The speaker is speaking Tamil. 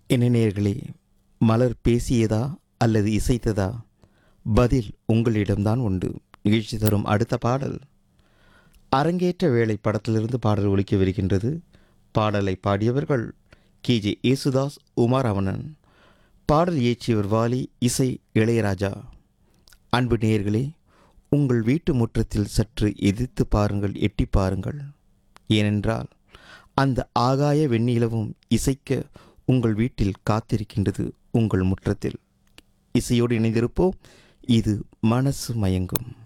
என்ன நேயர்களே மலர் பேசியதா அல்லது இசைத்ததா பதில் உங்களிடம்தான் உண்டு நிகழ்ச்சி தரும் அடுத்த பாடல் அரங்கேற்ற வேளை படத்திலிருந்து பாடல் ஒலிக்கவிருக்கின்றது பாடலை பாடியவர்கள் கே ஜே ஏசுதாஸ் உமாரமணன் பாடல் இயற்றியவர் வாலி இசை இளையராஜா அன்பு நேயர்களே உங்கள் வீட்டு முற்றத்தில் சற்று எதிர்த்து பாருங்கள் எட்டி பாருங்கள் ஏனென்றால் அந்த ஆகாய வெண்ணிலவும் இசைக்க உங்கள் வீட்டில் காத்திருக்கின்றது உங்கள் முற்றத்தில் இசையோடு இணைந்திருப்போம் இது மனசு மயங்கும்